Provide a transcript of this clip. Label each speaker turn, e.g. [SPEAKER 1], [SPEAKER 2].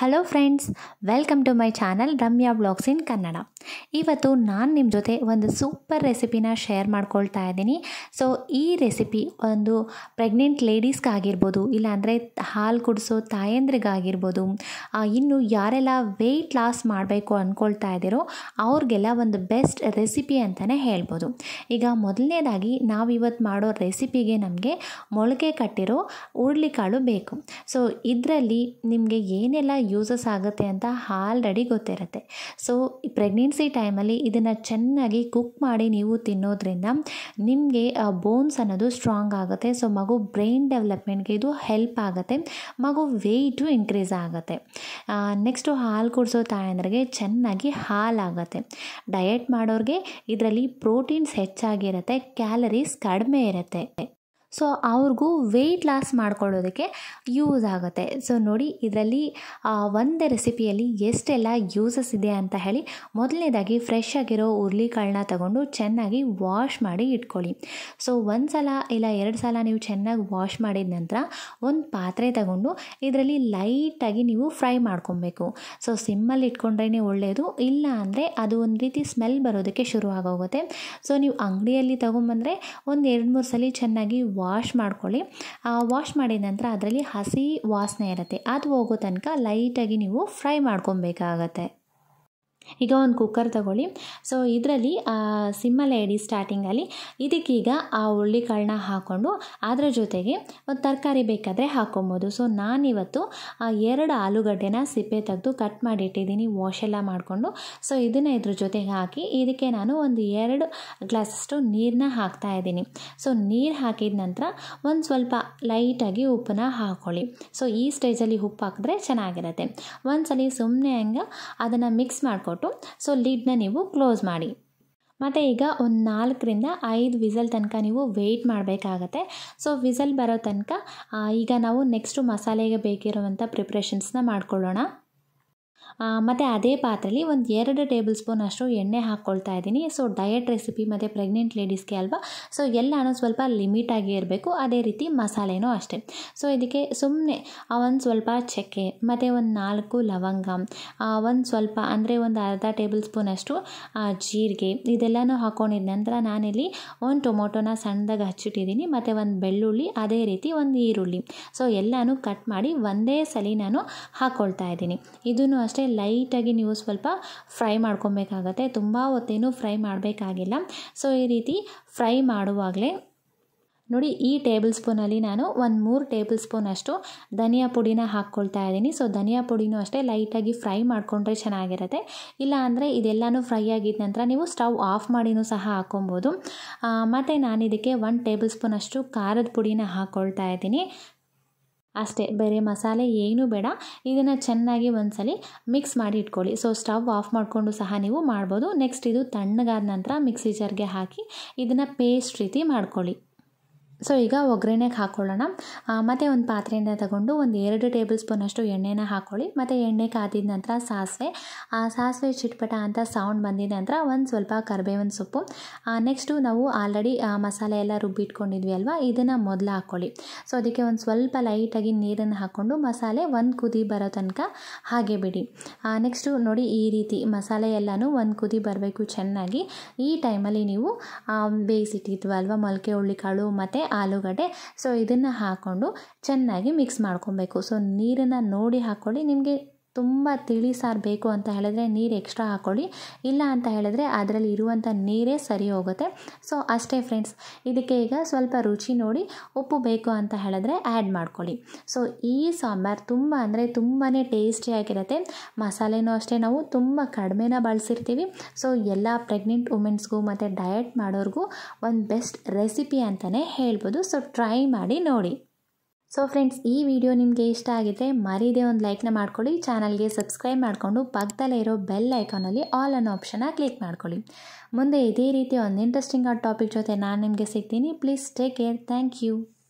[SPEAKER 1] hello friends welcome to my channel Ramya blogs in Kannada ಇವತ್ತು ನಾನು ನಿಮ್ಮ ಜೊತೆ ಒಂದು ಸೂಪರ್ ರೆಸಿಪಿನ ಶೇರ್ ಮಾಡ್ಕೊಳ್ತಾ ಇದ್ದೀನಿ ಸೊ ಈ ರೆಸಿಪಿ ಒಂದು ಪ್ರೆಗ್ನೆಂಟ್ ಲೇಡೀಸ್ಗಾಗಿರ್ಬೋದು ಇಲ್ಲಾಂದರೆ ಹಾಲು ಕುಡಿಸೋ ತಾಯಂದ್ರಿಗಾಗಿರ್ಬೋದು ಆ, ಇನ್ನು ಯಾರೆಲ್ಲ ವೆಯ್ಟ್ ಲಾಸ್ ಮಾಡಬೇಕು ಅಂದ್ಕೊಳ್ತಾ ಇದ್ದೀರೋ ಅವ್ರಿಗೆಲ್ಲ ಒಂದು ಬೆಸ್ಟ್ ರೆಸಿಪಿ ಅಂತಲೇ ಹೇಳ್ಬೋದು ಈಗ ಮೊದಲನೇದಾಗಿ ನಾವು ಇವತ್ತು ಮಾಡೋ ರೆಸಿಪಿಗೆ ನಮಗೆ ಮೊಳಕೆ ಕಟ್ಟಿರೋ ಹುರುಳಿಕಾಳು ಬೇಕು ಸೊ ಇದರಲ್ಲಿ ನಿಮಗೆ ಏನೆಲ್ಲ ಯೂಸಸ್ ಆಗುತ್ತೆ ಅಂತ ಆಲ್ರೆಡಿ ಗೊತ್ತಿರುತ್ತೆ ಸೊ ಪ್ರೆಗ್ನೆನ್ಸಿ ಟೈಮಲ್ಲಿ ಇದನ್ನು ಚೆನ್ನಾಗಿ ಕುಕ್ ಮಾಡಿ ನೀವು ತಿನ್ನೋದ್ರಿಂದ ನಿಮಗೆ ಬೋನ್ಸ್ ಅನ್ನೋದು ಸ್ಟ್ರಾಂಗ್ ಆಗುತ್ತೆ ಸೊ ಮಗು ಬ್ರೈನ್ ಡೆವಲಪ್ಮೆಂಟ್ಗೆ ಇದು ಹೆಲ್ಪ್ ಆಗುತ್ತೆ ಮಗು ವೆಯ್ಟು ಇನ್ಕ್ರೀಸ್ ಆಗುತ್ತೆ ನೆಕ್ಸ್ಟು ಹಾಲು ಕುಡಿಸೋ ತಾಯಂದ್ರಿಗೆ ಚೆನ್ನಾಗಿ ಹಾಲಾಗುತ್ತೆ ಡಯಟ್ ಮಾಡೋರಿಗೆ ಇದರಲ್ಲಿ ಪ್ರೋಟೀನ್ಸ್ ಹೆಚ್ಚಾಗಿರುತ್ತೆ ಕ್ಯಾಲರೀಸ್ ಕಡಿಮೆ ಇರುತ್ತೆ ಸೊ ಅವ್ರಿಗೂ ವೆಯ್ಟ್ ಲಾಸ್ ಮಾಡ್ಕೊಳ್ಳೋದಕ್ಕೆ ಯೂಸ್ ಆಗುತ್ತೆ ಸೊ ನೋಡಿ ಇದರಲ್ಲಿ ಒಂದೇ ರೆಸಿಪಿಯಲ್ಲಿ ಎಷ್ಟೆಲ್ಲ ಯೂಸಸ್ ಇದೆ ಅಂತ ಹೇಳಿ ಮೊದಲನೇದಾಗಿ ಫ್ರೆಶ್ ಆಗಿರೋ ಹುರ್ಲಿಕಾಳನ್ನ ತಗೊಂಡು ಚೆನ್ನಾಗಿ ವಾಶ್ ಮಾಡಿ ಇಟ್ಕೊಳ್ಳಿ ಸೊ ಒಂದು ಸಲ ಇಲ್ಲ ಎರಡು ಸಲ ನೀವು ಚೆನ್ನಾಗಿ ವಾಶ್ ಮಾಡಿದ ನಂತರ ಒಂದು ಪಾತ್ರೆ ತಗೊಂಡು ಇದರಲ್ಲಿ ಲೈಟಾಗಿ ನೀವು ಫ್ರೈ ಮಾಡ್ಕೊಬೇಕು ಸೊ ಸಿಮ್ಮಲ್ಲಿ ಇಟ್ಕೊಂಡ್ರೇ ಒಳ್ಳೆಯದು ಇಲ್ಲ ಅಂದರೆ ಅದು ಒಂದು ರೀತಿ ಸ್ಮೆಲ್ ಬರೋದಕ್ಕೆ ಶುರು ಆಗೋಗುತ್ತೆ ಸೊ ನೀವು ಅಂಗಡಿಯಲ್ಲಿ ತೊಗೊಂಬಂದರೆ ಒಂದು ಎರಡು ಮೂರು ಸಲ ಚೆನ್ನಾಗಿ ವಾಶ್ ಮಾಡ್ಕೊಳ್ಳಿ ವಾಶ್ ಮಾಡಿದ ನಂತರ ಅದರಲ್ಲಿ ಹಸಿ ವಾಸನೆ ಇರುತ್ತೆ ಅದು ಹೋಗೋ ತನಕ ಲೈಟಾಗಿ ನೀವು ಫ್ರೈ ಮಾಡ್ಕೊಬೇಕಾಗತ್ತೆ ಈಗ ಒಂದು ಕುಕ್ಕರ್ ತಗೊಳ್ಳಿ ಸೊ ಇದರಲ್ಲಿ ಸಿಮ್ಮಲ್ಲೇ ಇಡಿ ಸ್ಟಾರ್ಟಿಂಗಲ್ಲಿ ಇದಕ್ಕೀಗ ಆ ಹುಳ್ಳಿಕಾಳನ್ನ ಹಾಕ್ಕೊಂಡು ಅದರ ಜೊತೆಗೆ ಒಂದು ತರಕಾರಿ ಬೇಕಾದರೆ ಹಾಕ್ಕೊಬೋದು ಸೊ ನಾನಿವತ್ತು ಆ ಎರಡು ಆಲೂಗಡ್ಡೆನ ಸಿಪ್ಪೆ ತೆಗೆದು ಕಟ್ ಮಾಡಿ ಇಟ್ಟಿದ್ದೀನಿ ವಾಶ್ ಎಲ್ಲ ಮಾಡಿಕೊಂಡು ಸೊ ಇದನ್ನು ಇದ್ರ ಜೊತೆಗೆ ಹಾಕಿ ಇದಕ್ಕೆ ನಾನು ಒಂದು ಎರಡು ಗ್ಲಾಸಷ್ಟು ನೀರನ್ನ ಹಾಕ್ತಾ ಇದ್ದೀನಿ ಸೊ ನೀರು ಹಾಕಿದ ನಂತರ ಒಂದು ಸ್ವಲ್ಪ ಲೈಟಾಗಿ ಉಪ್ಪನ್ನ ಹಾಕ್ಕೊಳ್ಳಿ ಸೊ ಈ ಸ್ಟೇಜಲ್ಲಿ ಉಪ್ಪು ಹಾಕಿದ್ರೆ ಚೆನ್ನಾಗಿರುತ್ತೆ ಒಂದ್ಸಲಿ ಸುಮ್ಮನೆ ಹಂಗೆ ಅದನ್ನು ಮಿಕ್ಸ್ ಮಾಡಿಕೊಟ್ಟು ಸೊ ಲಿಡ್ನ ನೀವು ಕ್ಲೋಸ್ ಮಾಡಿ ಮತ್ತು ಈಗ ಒಂದು ನಾಲ್ಕರಿಂದ ಐದು ವಿಸಲ್ ತನಕ ನೀವು ವೆಯ್ಟ್ ಮಾಡಬೇಕಾಗತ್ತೆ ಸೊ ವಿಸಲ್ ಬರೋ ತನಕ ಆ, ಈಗ ನಾವು ನೆಕ್ಸ್ಟು ಮಸಾಲೆಗೆ ಬೇಕಿರುವಂಥ ಪ್ರಿಪ್ರೇಷನ್ಸ್ನ ಮಾಡ್ಕೊಳ್ಳೋಣ ಮತ್ತು ಅದೇ ಪಾತ್ರೆಯಲ್ಲಿ ಒಂದು ಎರಡು ಟೇಬಲ್ ಸ್ಪೂನ್ ಅಷ್ಟು ಎಣ್ಣೆ ಹಾಕ್ಕೊಳ್ತಾ ಇದ್ದೀನಿ ಸೊ ಡಯಟ್ ರೆಸಿಪಿ ಮತ್ತು ಪ್ರೆಗ್ನೆಂಟ್ ಲೇಡೀಸ್ಗೆ ಅಲ್ವಾ ಸೊ ಎಲ್ಲನೂ ಸ್ವಲ್ಪ ಲಿಮಿಟಾಗಿ ಇರಬೇಕು ಅದೇ ರೀತಿ ಮಸಾಲೆನೂ ಅಷ್ಟೇ ಸೊ ಇದಕ್ಕೆ ಸುಮ್ಮನೆ ಒಂದು ಸ್ವಲ್ಪ ಚಕ್ಕೆ ಮತ್ತು ಒಂದು ನಾಲ್ಕು ಲವಂಗ ಒಂದು ಸ್ವಲ್ಪ ಅಂದರೆ ಒಂದು ಅರ್ಧ ಟೇಬಲ್ ಸ್ಪೂನ್ ಅಷ್ಟು ಆ, ಜೀರಿಗೆ ಇದೆಲ್ಲನೂ ಹಾಕ್ಕೊಂಡಿದ ನಂತರ ನಾನಿಲ್ಲಿ ಒಂದು ಟೊಮೊಟೊನ ಸಣ್ಣದಾಗಿ ಹಚ್ಚಿಟ್ಟಿದ್ದೀನಿ ಮತ್ತು ಒಂದು ಬೆಳ್ಳುಳ್ಳಿ ಅದೇ ರೀತಿ ಒಂದು ಈರುಳ್ಳಿ ಸೊ ಎಲ್ಲನೂ ಕಟ್ ಮಾಡಿ ಒಂದೇ ಸಲ ನಾನು ಹಾಕ್ಕೊಳ್ತಾ ಇದ್ದೀನಿ ಇದನ್ನು ಅಷ್ಟೇ ಲೈಟಾಗಿ ನೀವು ಸ್ವಲ್ಪ ಫ್ರೈ ಮಾಡ್ಕೊಬೇಕಾಗತ್ತೆ ತುಂಬ ಹೊತ್ತೇನು ಫ್ರೈ ಮಾಡಬೇಕಾಗಿಲ್ಲ ಸೊ ಈ ರೀತಿ ಫ್ರೈ ಮಾಡುವಾಗಲೇ ನೋಡಿ ಈ ಟೇಬಲ್ ಸ್ಪೂನಲ್ಲಿ ನಾನು ಒಂದು ಮೂರು ಟೇಬಲ್ ಸ್ಪೂನ್ ಅಷ್ಟು ಧನಿಯಾ ಪುಡಿನ ಹಾಕ್ಕೊಳ್ತಾ ಇದ್ದೀನಿ ಸೊ ಧನಿಯಾ ಪುಡಿನೂ ಅಷ್ಟೇ ಲೈಟಾಗಿ ಫ್ರೈ ಮಾಡಿಕೊಂಡ್ರೆ ಚೆನ್ನಾಗಿರುತ್ತೆ ಇಲ್ಲ ಅಂದರೆ ಇದೆಲ್ಲನೂ ಫ್ರೈ ಆಗಿದ ನಂತರ ನೀವು ಸ್ಟವ್ ಆಫ್ ಮಾಡಿನೂ ಸಹ ಹಾಕ್ಕೊಬೋದು ಮತ್ತು ನಾನು ಇದಕ್ಕೆ ಒನ್ ಟೇಬಲ್ ಸ್ಪೂನ್ ಅಷ್ಟು ಖಾರದ ಪುಡಿನ ಹಾಕ್ಕೊಳ್ತಾ ಇದ್ದೀನಿ ಅಷ್ಟೇ ಬೇರೆ ಮಸಾಲೆ ಏನೂ ಬೇಡ ಇದನ್ನು ಚೆನ್ನಾಗಿ ಒಂದ್ಸಲಿ ಮಿಕ್ಸ್ ಮಾಡಿ ಇಟ್ಕೊಳ್ಳಿ ಸೊ ಸ್ಟವ್ ಆಫ್ ಮಾಡಿಕೊಂಡು ಸಹ ನೀವು ಮಾಡ್ಬೋದು ನೆಕ್ಸ್ಟ್ ಇದು ತಣ್ಣಗಾದ ನಂತರ ಮಿಕ್ಸಿ ಜಾರ್ಗೆ ಹಾಕಿ ಇದನ್ನು ಪೇಸ್ಟ್ ರೀತಿ ಮಾಡ್ಕೊಳ್ಳಿ ಸೊ ಈಗ ಒಗ್ಗರಣೆಗೆ ಹಾಕ್ಕೊಳ್ಳೋಣ ಮತ್ತು ಒಂದು ಪಾತ್ರೆಯಿಂದ ತಗೊಂಡು ಒಂದು ಎರಡು ಟೇಬಲ್ ಸ್ಪೂನಷ್ಟು ಎಣ್ಣೆನ ಹಾಕ್ಕೊಳ್ಳಿ ಮತ್ತು ಎಣ್ಣೆ ಕಾದಿದ ನಂತರ ಸಾಸಿವೆ ಆ ಸಾಸಿವೆ ಚಿಟ್ಪಟ ಅಂತ ಸೌಂಡ್ ಬಂದಿದ ನಂತರ ಒಂದು ಸ್ವಲ್ಪ ಕರಿಬೇವಿನ ಸೊಪ್ಪು ನೆಕ್ಸ್ಟು ನಾವು ಆಲ್ರೆಡಿ ಮಸಾಲೆ ಎಲ್ಲ ರುಬ್ಬಿಟ್ಕೊಂಡಿದ್ವಿ ಅಲ್ವಾ ಇದನ್ನು ಮೊದಲು ಹಾಕ್ಕೊಳ್ಳಿ ಸೊ ಅದಕ್ಕೆ ಒಂದು ಸ್ವಲ್ಪ ಲೈಟಾಗಿ ನೀರನ್ನು ಹಾಕ್ಕೊಂಡು ಮಸಾಲೆ ಒಂದು ಕುದಿ ಬರೋ ತನಕ ಹಾಗೆ ಬಿಡಿ ನೆಕ್ಸ್ಟು ನೋಡಿ ಈ ರೀತಿ ಮಸಾಲೆ ಎಲ್ಲನೂ ಒಂದು ಕುದಿ ಬರಬೇಕು ಚೆನ್ನಾಗಿ ಈ ಟೈಮಲ್ಲಿ ನೀವು ಆ, ಬೇಯಿಸಿಟ್ಟಿದ್ವು ಅಲ್ವಾ ಮೊಳಕೆ ಹುಳ್ಳಿಕಾಳು ಮತ್ತು ಆಲೂಗಡ್ಡೆ ಸೊ ಇದನ್ನು ಹಾಕ್ಕೊಂಡು ಚೆನ್ನಾಗಿ ಮಿಕ್ಸ್ ಮಾಡ್ಕೊಬೇಕು ಸೊ ನೀರನ್ನು ನೋಡಿ ಹಾಕ್ಕೊಳ್ಳಿ ನಿಮಗೆ ತುಂಬ ತಿಳಿ ಸಾರು ಬೇಕು ಅಂತ ಹೇಳಿದ್ರೆ ನೀರು ಎಕ್ಸ್ಟ್ರಾ ಹಾಕ್ಕೊಳ್ಳಿ ಇಲ್ಲ ಅಂತ ಹೇಳಿದ್ರೆ ಅದರಲ್ಲಿ ಇರುವಂಥ ನೀರೇ ಸರಿ ಹೋಗುತ್ತೆ ಸೊ ಅಷ್ಟೇ ಫ್ರೆಂಡ್ಸ್ ಇದಕ್ಕೆ ಈಗ ಸ್ವಲ್ಪ ರುಚಿ ನೋಡಿ ಉಪ್ಪು ಬೇಕು ಅಂತ ಹೇಳಿದ್ರೆ ಆ್ಯಡ್ ಮಾಡ್ಕೊಳ್ಳಿ ಸೊ ಈ ಸಾಂಬಾರು ತುಂಬ ಅಂದರೆ ತುಂಬಾ ಟೇಸ್ಟಿಯಾಗಿರುತ್ತೆ ಮಸಾಲೆನೂ ಅಷ್ಟೇ ನಾವು ತುಂಬ ಕಡಿಮೆನ ಬಳಸಿರ್ತೀವಿ ಸೊ ಎಲ್ಲ ಪ್ರೆಗ್ನೆಂಟ್ ವುಮೆನ್ಸ್ಗೂ ಮತ್ತು ಡಯಟ್ ಮಾಡೋರಿಗೂ ಒಂದು ಬೆಸ್ಟ್ ರೆಸಿಪಿ ಅಂತಲೇ ಹೇಳ್ಬೋದು ಸೊ ಟ್ರೈ ಮಾಡಿ ನೋಡಿ ಸೊ ಫ್ರೆಂಡ್ಸ್ ಈ ವಿಡಿಯೋ ನಿಮಗೆ ಇಷ್ಟ ಆಗಿದ್ರೆ ಮರೀದೆ ಒಂದು ಲೈಕ್ನ ಮಾಡ್ಕೊಳ್ಳಿ ಚಾನಲ್ಗೆ ಸಬ್ಸ್ಕ್ರೈಬ್ ಮಾಡಿಕೊಂಡು ಪಕ್ಕದಲ್ಲೇ ಇರೋ ಬೆಲ್ ಐಕಾನಲ್ಲಿ ಆಲ್ ಅನ್ನೋ ಆಪ್ಷನ್ನ ಕ್ಲಿಕ್ ಮಾಡ್ಕೊಳ್ಳಿ ಮುಂದೆ ಇದೇ ರೀತಿ ಒಂದು ಇಂಟ್ರೆಸ್ಟಿಂಗ್ ಆದ ಟಾಪಿಕ್ ಜೊತೆ ನಾನು ನಿಮಗೆ ಸಿಗ್ತೀನಿ please take care thank you